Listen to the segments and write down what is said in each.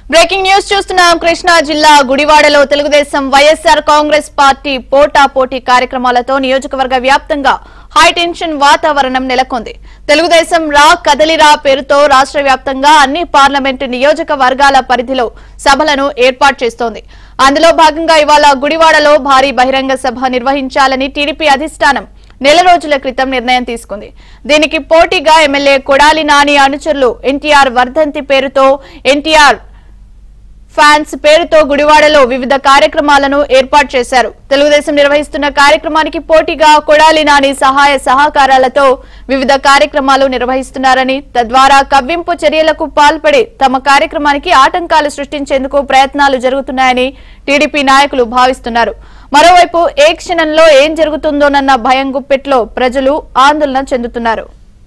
Breaking news చూస్తున్నాం కృష్ణా జిల్లా గుడివాడలో తెలుగుదేశం వైఎస్ఆర్ కాంగ్రెస్ పార్టీ పోటా పోటీ కార్యక్రమాలతో నియోజకవర్గ వ్యాప్తంగా హైటెన్షన్ వాతావరణం నెలకొంది తెలుగుదేశం రా కదలిరా పేరుతో రాష్ట్ర వ్యాప్తంగా అన్ని పార్లమెంటు నియోజకవర్గాల పరిధిలో సభలను ఏర్పాటు చేస్తోంది అందులో భాగంగా ఇవాళ గుడివాడలో భారీ బహిరంగ సభ నిర్వహించాలని టీడీపీ అధిష్టానం నెల రోజుల క్రితం నిర్ణయం తీసుకుంది దీనికి పోటీగా ఎమ్మెల్యే కొడాలి నాని అనుచరులు ఎన్టీఆర్ వర్ధంతి పేరుతో ఎన్టీఆర్ ఫ్యాన్స్ పేరుతో గుడివాడలో వివిధ కార్యక్రమాలను ఏర్పాటు చేశారు తెలుగుదేశం నిర్వహిస్తున్న కార్యక్రమానికి పోటీగా కొడాలి నాని సహాయ సహకారాలతో వివిధ కార్యక్రమాలు నిర్వహిస్తున్నారని తద్వారా కవ్వింపు చర్యలకు పాల్పడి తమ కార్యక్రమానికి ఆటంకాలు సృష్టించేందుకు ప్రయత్నాలు జరుగుతున్నాయని టీడీపీ నాయకులు భావిస్తున్నారు మరోవైపు ఏ క్షణంలో ఏం జరుగుతుందోనన్న భయం గుప్పెట్లో ప్రజలు ఆందోళన చెందుతున్నారు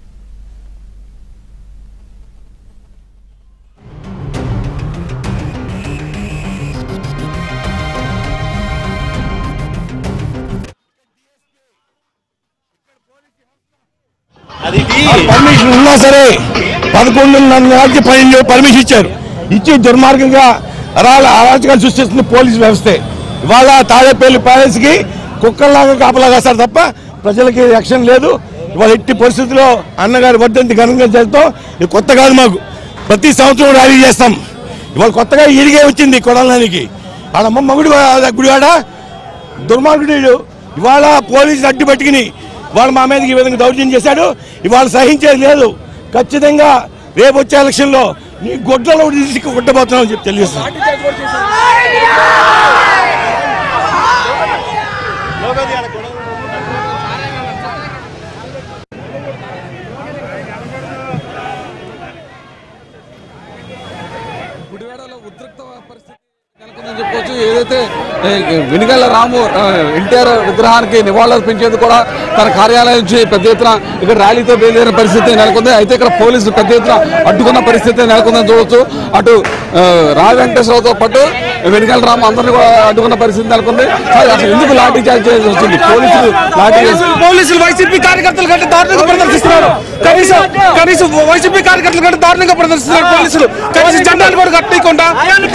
పర్మిషన్ ఉన్నా సరే పదకొండున్నర నెలలకి పన్నెండు పర్మిషన్ ఇచ్చారు ఇచ్చి దుర్మార్గంగా అరాల అరాచకాలు సృష్టిస్తుంది పోలీస్ వ్యవస్థే ఇవాళ తాడేపల్లి ప్యాలెస్ కి కుక్కల్లాగా కాపలాగాస్తారు తప్ప ప్రజలకి రక్షణ లేదు ఇవాళ ఎట్టి పరిస్థితుల్లో అన్నగారి వర్ధంతి ఘనంగా చేస్తాం ఇది కొత్త కాదు మాకు ప్రతి సంవత్సరం ర్యాలీ చేస్తాం ఇవాళ కొత్తగా ఈడిగే వచ్చింది కొడాలనికి ఆడ మగుడి గుడివాడ దుర్మార్గుడు ఇవాళ పోలీసులు అడ్డు పెట్టుకుని ఇవాళ మా మీదకి ఈ విధంగా దౌర్జన్యం చేశాడు ఇవాళ సహించేది లేదు ఖచ్చితంగా రేపు వచ్చే ఎలక్షన్లో నీ గొడ్డలో తీసి కొట్టబోతున్నాం చెప్పి తెలియజేస్తాను గుడివాడలో ఉద్రిక్త పరిస్థితి నెలకొందని చెప్పుకోవచ్చు ఏదైతే ఏ, వెనుగల్ల రాము ఆ, ఎన్టీఆర్ విగ్రహానికి నివాళులు అర్పించేందుకు కూడా తన కార్యాలయం నుంచి పెద్ద ఎత్తున ఇక్కడ ర్యాలీతో బయలుదేరిన పరిస్థితి నెలకొంది అయితే ఇక్కడ పోలీసులు పెద్ద ఎత్తున అడ్డుకున్న పరిస్థితి నెలకొందని చూడొచ్చు అటు ఆ, రా వెంకటేశ్వరరావుతో పాటు వెనుగల రాము అందరినీ కూడా అడ్డుకున్న పరిస్థితి నెలకొంది సార్, అసలు ఎందుకు లాఠీ చార్జ్ చేయాల్సి వచ్చింది పోలీసులు లాఠీ చేసి పోలీసులు వైసీపీ కార్యకర్తలు కంటే దారుణంగా ప్రదర్శిస్తున్నారు కనీసం కనీసం వైసీపీ కార్యకర్తలు కంటే దారుణంగా ప్రదర్శిస్తున్నారు పోలీసులు కనీసం జెండాలు కూడా కట్టకుండా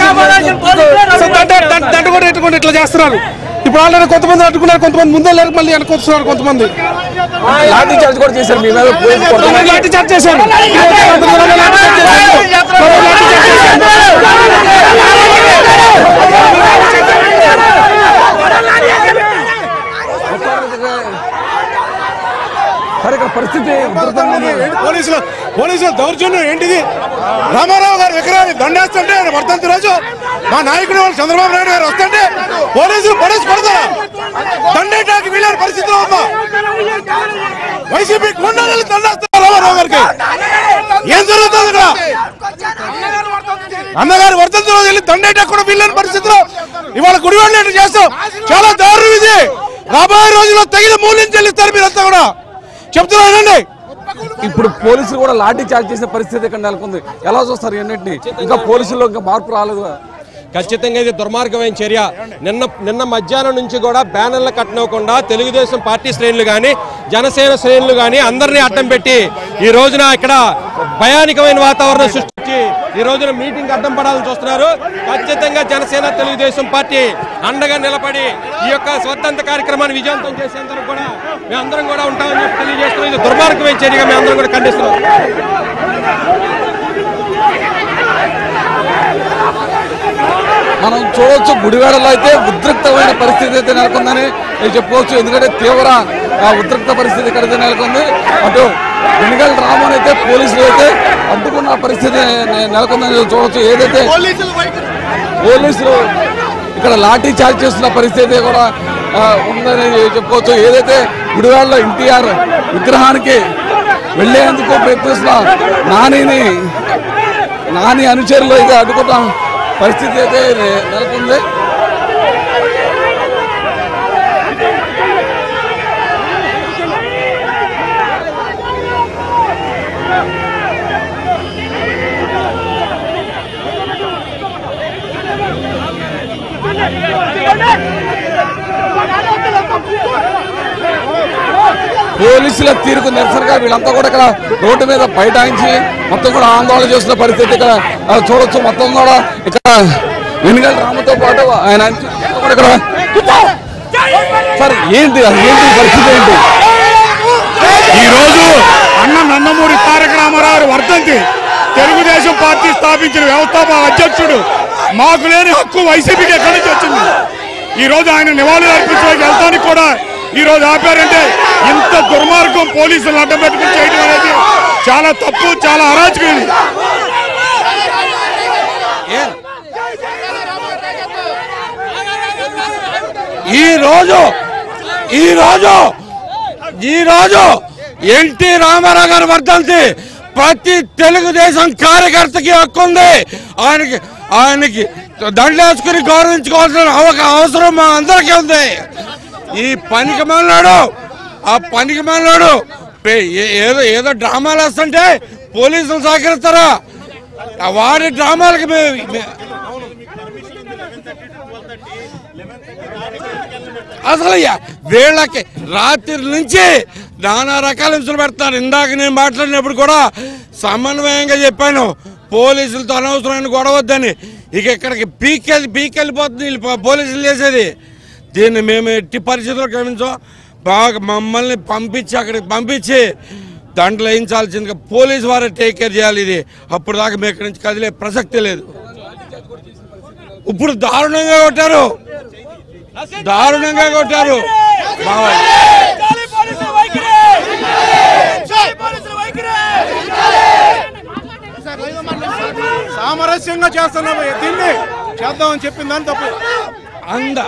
దండ కూడా ఎట్టుకుంటే ఇట్లా చేస్తున్నారు ఇప్పుడు ఆల్రెడీ కొంతమంది అడ్డుకున్నారు కొంతమంది ముందే లేరు మళ్ళీ వెనకొస్తున్నారు కొంతమంది లాఠీ చార్జ్ కూడా చేశారు మీ మీద పోలీసులు కొడుతున్నారు. కొంతమంది లాఠీ చార్జ్ చేశారు కొంతమంది లాఠీ చార్జ్ చేశారు. కొంతమంది లాఠీ చార్జ్ చేశారు. సరే ఇక్కడ పరిస్థితి ఉధృతంగా ఉంది. పోలీసులు పోలీసులు దౌర్జన్యం ఏంటిది రామారావు గారి విగ్రహాన్ని దండేస్తుంటే ఆయన వర్ధంతి రోజు మా నాయకుడు వాళ్ళు చంద్రబాబు నాయుడు గారు వస్తుంటే పోలీసులు పడేసి పడతారా దండేటానికి వీళ్ళని పరిస్థితిలో ఉందా వైసీపీ గుండాలు దండేస్తారు రామారావు గారికి ఏం జరుగుతుంది ఇక్కడ అన్నగారు వర్ధంతి రోజు వెళ్ళి దండేటాకు కూడా వీళ్ళని పరిస్థితిలో ఇవాళ గుడివాళ్ళు చేస్తాం చాలా దారుణం ఇది రాబోయే రోజుల్లో తగిన మూల్యం చెల్లిస్తారు మీరంతా కూడా చెప్తున్నానండి ఇప్పుడు పోలీసులు కూడా లాఠీ చార్జ్ చేసిన పరిస్థితి ఇక్కడ నెలకొంది ఎలా చూస్తారు ఇవన్నింటినీ ఇంకా పోలీసుల్లో ఇంకా మార్పు రాలేదు ఖచ్చితంగా ఇది దుర్మార్గమైన చర్య నిన్న నిన్న మధ్యాహ్నం నుంచి కూడా బ్యానర్లు కట్టనివ్వకుండా తెలుగుదేశం పార్టీ శ్రేణులు కానీ జనసేన శ్రేణులు కానీ అందరినీ అడ్డం పెట్టి ఈ రోజున ఇక్కడ భయానికమైన వాతావరణం సృష్టించి ఈ రోజున మీటింగ్ అడ్డం పడాలని చూస్తున్నారు ఖచ్చితంగా జనసేన తెలుగుదేశం పార్టీ అండగా నిలబడి ఈ యొక్క స్వతంత్ర కార్యక్రమాన్ని విజయవంతం చేసేందుకు కూడా మేమందరం కూడా ఉంటామని చెప్పి తెలియజేస్తున్నాం ఇది దుర్మార్గమైన చర్యగా మేమందరం కూడా ఖండిస్తున్నాం మనం చూడవచ్చు గుడివాడలో అయితే ఉద్రిక్తమైన పరిస్థితి అయితే నెలకొందని నేను చెప్పుకోవచ్చు ఎందుకంటే తీవ్ర ఆ, ఉద్రిక్త పరిస్థితి ఇక్కడ అయితే నెలకొంది అటు వెనుగల్ రామన్ అయితే పోలీసులు అయితే అడ్డుకున్న పరిస్థితి నె- నెలకొందని చూడవచ్చు ఏదైతే పోలీసులు ఇక్కడ లాఠీ చార్జ్ చేస్తున్న పరిస్థితి కూడా ఆ, ఉందని చెప్పుకోవచ్చు ఏదైతే గుడివాడలో ఎన్టీఆర్ విగ్రహానికి వెళ్లేందుకు ప్రయత్నిస్తున్న నానిని నాని అనుచరులు అయితే అడ్డుకున్న పరిస్థితి అయితే నె- నెలకొంది పోలీసుల తీరుకు నిరసనగా వీళ్ళంతా కూడా ఇక్కడ రోడ్డు మీద బైఠాయించి మొత్తం కూడా ఆందోళన చేస్తున్న పరిస్థితి ఇక్కడ ఆ, చూడొచ్చు మొత్తం కూడా ఇక్కడ వెనుగల రాముతో పాటు ఆయన అనుచరులు కూడా ఇక్కడ సార్ ఏంటి అసలు ఏంటి ఈ పరిస్థితి ఏంటి ఈ రోజు అన్న నందమూరి తారక రామారావు వర్ధంతి తెలుగుదేశం పార్టీ స్థాపించిన వ్యవస్థాపక అధ్యక్షుడు మాకు లేని హక్కు వైసీపీకి ఎక్కడి నుంచి వచ్చింది ఈ రోజు ఆయన నివాళులు అర్పించడానికి వెళ్తానికి కూడా ఈ రోజు ఆపారంటే ఇంత దుర్మార్గం పోలీసులు అడ్డం పెట్టుకుని చేయడం అనేది చాలా తప్పు చాలా అరాచకం ఇది. ఈ రోజు ఈ రోజు ఈ రోజు ఎన్టీ రామారావు గారి వర్ధంతి ప్రతి తెలుగుదేశం కార్యకర్తకి హక్కు ఉంది ఆయనకి ఆయనకి దండేసుకుని గౌరవించుకోవాల్సిన అవ- అవసరం మా అందరికీ ఉంది ఈ పనికి మన్నాడు ఆ పనికి మన్నాడు ఏదో ఏదో డ్రామాలు వేస్తుంటే పోలీసులు సహకరిస్తారా ఆ వారి డ్రామాలకి మే- మే- అసలు యా- వీళ్ళకి రాత్రి నుంచి నానా రకాల హింసలు పెడతారు ఇందాక నేను మాట్లాడినప్పుడు కూడా సమన్వయంగా చెప్పాను పోలీసులతో అనవసరమైన గొడవద్దని ఇక ఇక్కడికి పీకెళ్ళి పీకెళ్ళిపోతుంది వీళ్ళు పో- పోలీసులు చేసేది దీన్ని మేము ఎట్టి పరిస్థితుల్లో క్షమించాం బాగా మమ్మల్ని పంపించి అక్కడికి పంపించి దాంట్లో వేయించాల్సిందిగా పోలీసు వారే టేక్ కేర్ చేయాలి ఇది అప్పుడు దాకా మేము ఇక్కడి నుంచి కదిలే ప్రసక్తి లేదు ఇప్పుడు దారుణంగా కొట్టారు దారుణంగా కొట్టారు బాబాయ్ సామరస్యంగా చేస్తున్నాము దీన్ని చేద్దామని చెప్పింది దాని తప్పు అంద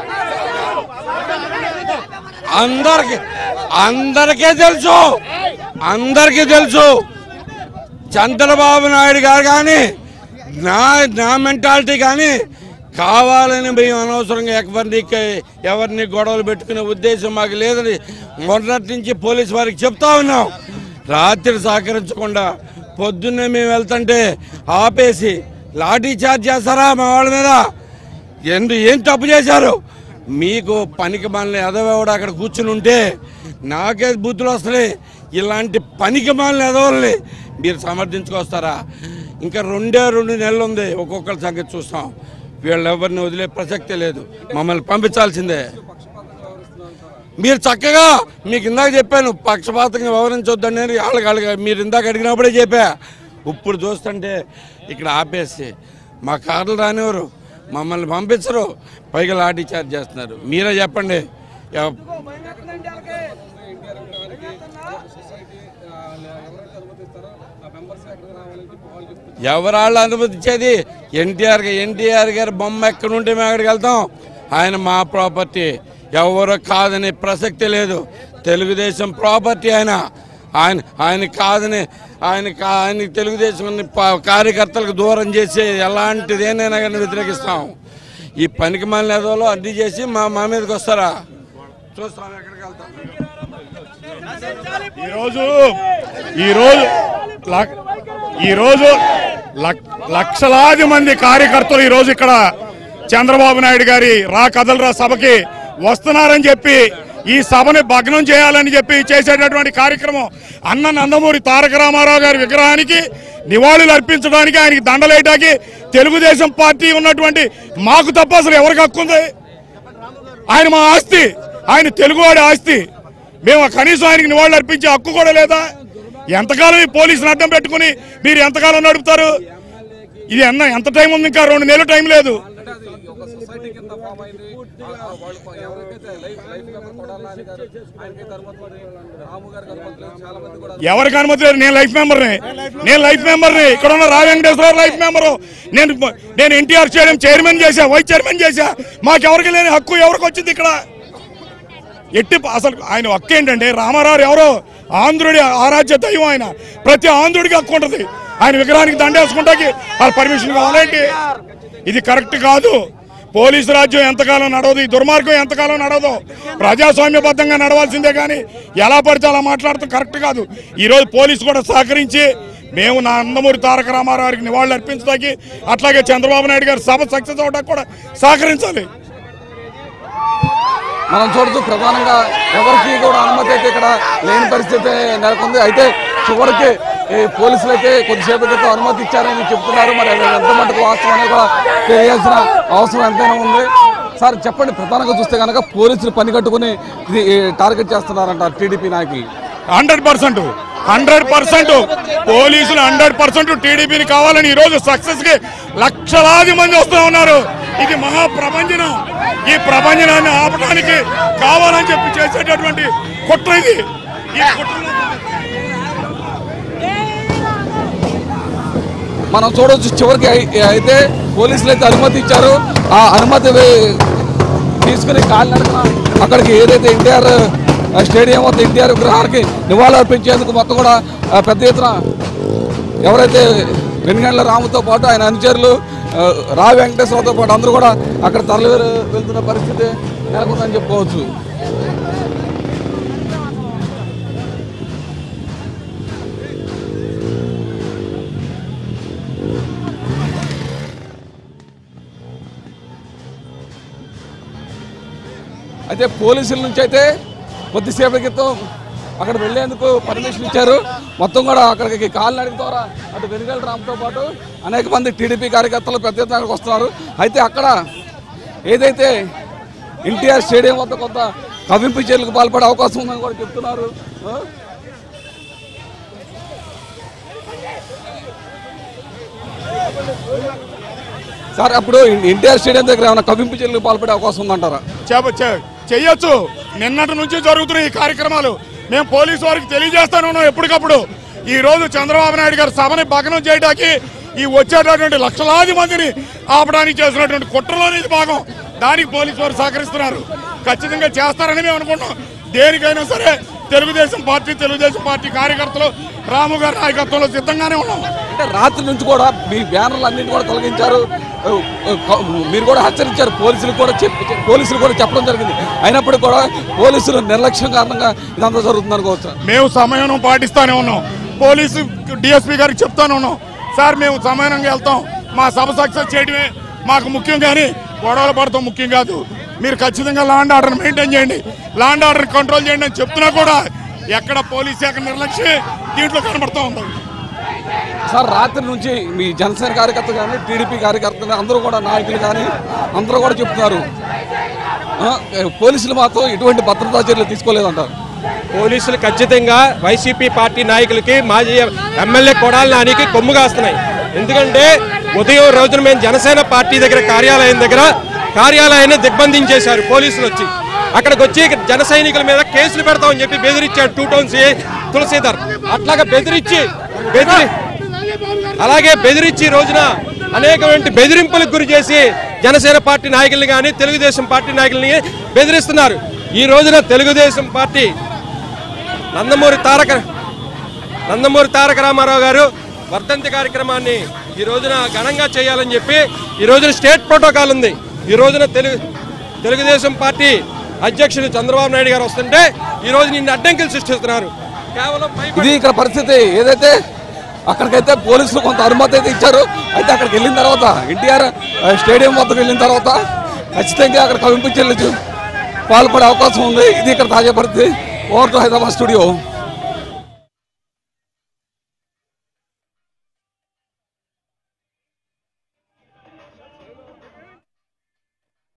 అందరికి అందరికీ తెలుసు అందరికీ తెలుసు చంద్రబాబు నాయుడు గారు కానీ నా నా మెంటాలిటీ కానీ కావాలని మేము అనవసరంగా ఎవరిని ఎవరిని గొడవలు పెట్టుకునే ఉద్దేశం మాకు లేదని మొన్నటి నుంచి పోలీసు వారికి చెప్తా ఉన్నాం రాత్రి సహకరించకుండా పొద్దున్నే మేము వెళ్తుంటే ఆపేసి లాఠీ చార్జ్ చేస్తారా మా వాళ్ళ మీద ఎందు ఏం తప్పు చేశారు మీకు పనికి మాలిన ఎదవేవాడు అక్కడ కూర్చుని ఉంటే నాకే బుద్ధులు వస్తున్నాయి ఇలాంటి పనికి మాలిన ఎదవల్ని మీరు సమర్థించుకొస్తారా ఇంకా రెండే రెండు నెలలు ఉంది ఒక్కొక్కరి సంగతి చూస్తాం వీళ్ళు ఎవరిని వదిలే ప్రసక్తే లేదు మమ్మల్ని పంపించాల్సిందే మీరు చక్కగా మీకు ఇందాక చెప్పాను పక్షపాతంగా వివరించొద్దండి అని వాళ్ళకి వాళ్ళకి మీరు ఇందాక అడిగినప్పుడే చెప్పా ఇప్పుడు చూస్తుంటే ఇక్కడ ఆపేసి మా కార్లు రానివ్వరు మమ్మల్ని పంపించరు పైగా లాఠీ చార్జ్ చేస్తున్నారు మీరే చెప్పండి ఎవ- ఎవరాళ్ళు అనుమతించేది ఎన్టీఆర్ ఎన్టీఆర్ గారి బొమ్మ ఎక్కడ ఉంటే మేము అక్కడికి వెళ్తాం ఆయన మా ప్రాపర్టీ ఎవరు కాదని ప్రసక్తి లేదు తెలుగుదేశం ప్రాపర్టీ ఆయన ఆయన ఆయన కాదని ఆయన కా- ఆయన తెలుగుదేశం ప- కార్యకర్తలకు దూరం చేసి ఎలాంటిదేనైనా కానీ వ్యతిరేకిస్తాం ఈ పనికి మాలిన ఏదోలో అడ్డీ చేసి మా మా మీదకి వస్తారా చూస్తాం ఎక్కడికి వెళ్తాం ఈరోజు ఈరోజు లక్- ఈరోజు లక్- లక్షలాది మంది కార్యకర్తలు ఈరోజు ఇక్కడ చంద్రబాబు నాయుడు గారి రా కదలరా సభకి వస్తున్నారని చెప్పి ఈ సభని భగ్నం చేయాలని చెప్పి చేసేటటువంటి కార్యక్రమం అన్న నందమూరి తారక రామారావు గారి విగ్రహానికి నివాళులు అర్పించడానికి ఆయనకి దండలేయడానికి తెలుగుదేశం పార్టీ ఉన్నటువంటి మాకు తప్ప అసలు ఎవరికి హక్కు ఉంది ఆయన మా ఆస్తి ఆయన తెలుగువాడి ఆస్తి మేము కనీసం ఆయనకి నివాళులు అర్పించే హక్కు కూడా లేదా ఎంతకాలం ఈ పోలీసులు అడ్డం పెట్టుకుని మీరు ఎంతకాలం నడుపుతారు ఇది అన్న ఎంత టైం ఉంది ఇంకా రెండు నెలలు టైం లేదు ఒక సొసైటీ కింద ఫామ్ అయింది ఆ- ఆ వాళ్ళు ఎవరికైతే life life member Kodali Nani గారు ఆయనకైతే అనుమతి లేదు. రాము గారికి అనుమతి లేదు చాలా మంది కూడా ఎవరికి అనుమతి లేదు నేను లైఫ్ మెంబర్ని నేను లైఫ్ మెంబర్ని ఇక్కడ ఉన్న రా వెంకటేశ్వరరావు లైఫ్ మెంబరు నేను నేను ఎన్టీఆర్ స్టేడియం చైర్మన్ చేశా వైస్ చైర్మన్ చేశా మాకెవరికి లేని హక్కు ఎవరికి వచ్చింది ఇక్కడ ఎట్టి అసలు ఆయన హక్కు ఏంటంటే రామారావు ఎవరో ఆంధ్రుడి ఆరాధ్య దైవం ఆయన ప్రతి ఆంధ్రుడికి హక్కు ఉంటుంది ఆయన విగ్రహానికి దండేసుకుంటాకి వాళ్ళ పర్మిషన్ కావాలేంటి ఇది కరెక్ట్ కాదు పోలీసు రాజ్యం ఎంతకాలం నడవదు ఈ దుర్మార్గం ఎంతకాలం నడవదు ప్రజాస్వామ్యబద్ధంగా నడవాల్సిందే కానీ ఎలా పడితే అలా మాట్లాడటం కరెక్ట్ కాదు ఈరోజు పోలీసు కూడా సహకరించి మేము నా నందమూరి తారక రామారావు గారికి నివాళులు అర్పించడానికి అట్లాగే చంద్రబాబు నాయుడు గారి సభ సక్సెస్ అవడానికి కూడా సహకరించాలి మనం చూడొచ్చు ప్రధానంగా ఎవరికి కూడా అనుమతి అయితే ఇక్కడ లేని పరిస్థితి నెలకొంది అయితే చివరికి ఈ పోలీసులు అయితే కొద్దిసేపు క్రితం అనుమతి ఇచ్చారని చెప్తున్నారు మరి అది ఎంత మటుకు వాస్తవం అనేది కూడా తెలియాల్సిన అవసరం ఎంతైనా ఉంది సార్ చెప్పండి ప్రధానంగా చూస్తే కనుక పోలీసులు పని కట్టుకుని ఇది ఈ టార్గెట్ చేస్తున్నారంట టీడీపీ నాయకులు హండ్రెడ్ పర్సెంట్ హండ్రెడ్ పర్సెంట్ పోలీసులు హండ్రెడ్ పర్సెంట్ టీడీపీని కావాలని ఈ రోజు సక్సెస్ కి లక్షలాది మంది వస్తూ ఉన్నారు ఇది మహా ప్రపంచనం ఈ ప్రపంచనాన్ని ఆపడానికి కావాలని చెప్పి చేసేటటువంటి కుట్ర ఇది ఈ కుట్రలో మనం చూడొచ్చు చివరికి అయి- అయితే పోలీసులు అయితే అనుమతి ఇచ్చారు ఆ అనుమతి వే- తీసుకుని కాలినడకన అక్కడికి ఏదైతే ఎన్టీఆర్ స్టేడియం వద్ద ఎన్టీఆర్ విగ్రహానికి నివాళులు అర్పించేందుకు మొత్తం కూడా ఆ, పెద్ద ఎత్తున ఎవరైతే వెనుగండ్ల రాముతో పాటు ఆయన అనుచరులు ఆ, రా వెంకటేశ్వరతో పాటు అందరూ కూడా అక్కడ తరలి వెళ్తున్న పరిస్థితి నెలకొందని చెప్పుకోవచ్చు అయితే పోలీసుల నుంచి అయితే కొద్దిసేపటి క్రితం అక్కడ వెళ్లేందుకు పర్మిషన్ ఇచ్చారు మొత్తం కూడా అక్కడికి కాలినడక ద్వారా అటు వెనుగల రామ్తో పాటు అనేక మంది టీడీపీ కార్యకర్తలు పెద్ద ఎత్తున అక్కడికి వస్తున్నారు అయితే అక్కడ ఏదైతే ఎన్టీఆర్ స్టేడియం వద్ద కొంత కవింపు చర్యలకు పాల్పడే అవకాశం ఉందని కూడా చెప్తున్నారు ఆ? సార్ అప్పుడు ఎన్టీఆర్ స్టేడియం దగ్గర ఏమైనా కవింపు చర్యలకు పాల్పడే అవకాశం ఉందంటారా చె- చె- చెయ్యొచ్చు నిన్నటి నుంచి జరుగుతున్న ఈ కార్యక్రమాలు మేము పోలీసు వారికి తెలియజేస్తానే ఉన్నాం ఎప్పటికప్పుడు ఈ రోజు చంద్రబాబు నాయుడు గారు సభని భగ్నం చేయడానికి ఈ వచ్చేటటువంటి లక్షలాది మందిని ఆపడానికి చేసినటువంటి కుట్రలోని ఇది భాగం దానికి పోలీసు వారు సహకరిస్తున్నారు ఖచ్చితంగా చేస్తారని మేము అనుకుంటున్నాం దేనికైనా సరే తెలుగుదేశం పార్టీ తెలుగుదేశం పార్టీ కార్యకర్తలు రాము గారి నాయకత్వంలో సిద్ధంగానే ఉన్నాం అంటే రాత్రి నుంచి కూడా మీ బ్యానర్లు అన్నింటి కూడా తొలగించారు మీరు కూడా హెచ్చరించారు పోలీసులు కూడా చెప్పి పోలీసులు కూడా చెప్పడం జరిగింది అయినప్పటికీ కూడా పోలీసులు నిర్లక్ష్యం కారణంగా ఇదంతా జరుగుతుంది అనుకోవచ్చు మేము సమయం పాటిస్తానే ఉన్నాం పోలీసు డిఎస్పీ గారికి చెప్తానే ఉన్నాం సార్ మేము సమయంగా వెళ్తాం మా సభ సక్సెస్ చేయడమే మాకు ముఖ్యం కానీ గొడవలు పడతాం ముఖ్యం కాదు మీరు ఖచ్చితంగా లాండ్ ఆర్డర్ మెయింటైన్ చేయండి లాండ్ ఆర్డర్ కంట్రోల్ చేయండి అని చెప్తున్నా కూడా ఎక్కడ పోలీస్ శాఖ నిర్లక్ష్యం దీంట్లో కనబడతా ఉంది సార్ రాత్రి నుంచి మీ జనసేన కార్యకర్త కానీ టీడీపీ కార్యకర్తలు అందరూ కూడా నాయకులు కానీ అందరూ కూడా చెప్తున్నారు ఆ, పోలీసులు మాత్రం ఎటువంటి భద్రతా చర్యలు తీసుకోలేదంటారు పోలీసులు ఖచ్చితంగా వైసీపీ పార్టీ నాయకులకి మాజీ ఎమ్మెల్యే కొడాలి నానికి కొమ్ము కాస్తున్నాయి ఎందుకంటే ఉదయం రోజున మేము జనసేన పార్టీ దగ్గర కార్యాలయం దగ్గర కార్యాలయాన్ని దిగ్బంధించేశారు పోలీసులు వచ్చి అక్కడికి వచ్చి జన సైనికుల మీద కేసులు పెడతామని చెప్పి బెదిరించాడు టూ టౌన్ సిఐ తులసీధర్ అట్లాగా బెదిరించి బెదిరి అలాగే బెదిరించి ఈ రోజున అనేకమైన బెదిరింపులకు గురి చేసి జనసేన పార్టీ నాయకుల్ని కానీ తెలుగుదేశం పార్టీ నాయకుల్ని బెదిరిస్తున్నారు ఈ రోజున తెలుగుదేశం పార్టీ నందమూరి తారక నందమూరి తారక రామారావు గారు వర్ధంతి కార్యక్రమాన్ని ఈ రోజున ఘనంగా చేయాలని చెప్పి ఈ రోజున స్టేట్ ప్రోటోకాల్ ఉంది ఈ రోజున తెలుగు తెలుగుదేశం పార్టీ అధ్యక్షుడు చంద్రబాబు నాయుడు గారు వస్తుంటే ఈ రోజు నిన్ను అడ్డంకులు సృష్టిస్తున్నారు కేవలం భయపడి- ఇది ఇక్కడ పరిస్థితి ఏదైతే అక్కడికైతే పోలీసులు కొంత అనుమతి అయితే ఇచ్చారు అయితే అక్కడికి వెళ్ళిన తర్వాత ఎన్టీఆర్ స్టేడియం వద్దకు వెళ్ళిన తర్వాత ఖచ్చితంగా అక్కడ కవింపు చర్యలు పాల్పడే అవకాశం ఉంది ఇది ఇక్కడ తాజా పరిస్థితి ఓవర్ టు హైదరాబాద్ స్టూడియో